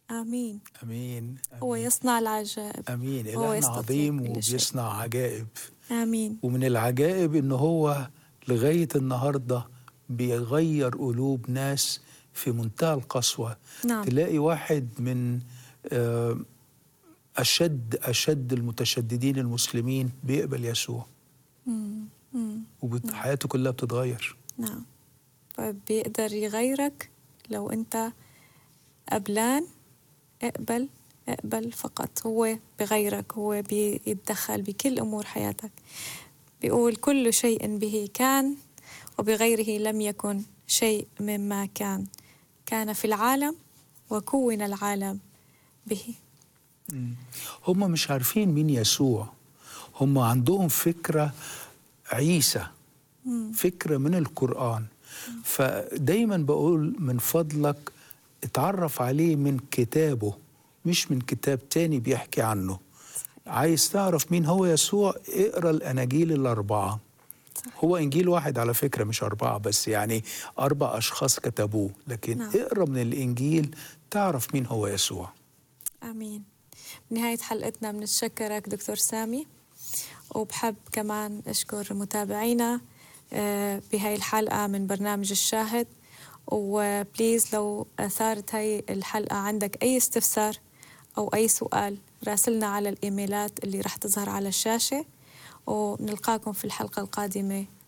آمين امين هو امين, يصنع العجائب أمين. هو الهنا يستطيع عظيم كل شيء. وبيصنع عجائب آمين ومن العجائب ان هو لغايه النهارده بيغير قلوب ناس في منتهى القسوه نعم تلاقي واحد من آه، اشد اشد المتشددين المسلمين بيقبل يسوع مم. مم. وحياته كلها بتتغير نعم طيب بيقدر يغيرك لو أنت قبلان اقبل اقبل فقط هو بغيرك هو بيتدخل بكل أمور حياتك بيقول كل شيء به كان وبغيره لم يكن شيء مما كان كان في العالم وكون العالم به هم مش عارفين مين يسوع هم عندهم فكرة عيسى فكرة من القرآن فدايما بقول من فضلك اتعرف عليه من كتابه مش من كتاب تاني بيحكي عنه عايز تعرف مين هو يسوع اقرا الاناجيل الاربعه هو انجيل واحد على فكره مش اربعه بس يعني اربع اشخاص كتبوه لكن نعم. اقرا من الانجيل تعرف مين هو يسوع آمين بنهاية حلقتنا بنتشكرك دكتور سامي وبحب كمان أشكر متابعينا آه، بهاي الحلقة من برنامج الشاهد وبليز لو أثارت هاي الحلقة عندك أي استفسار أو أي سؤال راسلنا على الإيميلات اللي رح تظهر على الشاشة ونلقاكم في الحلقة القادمة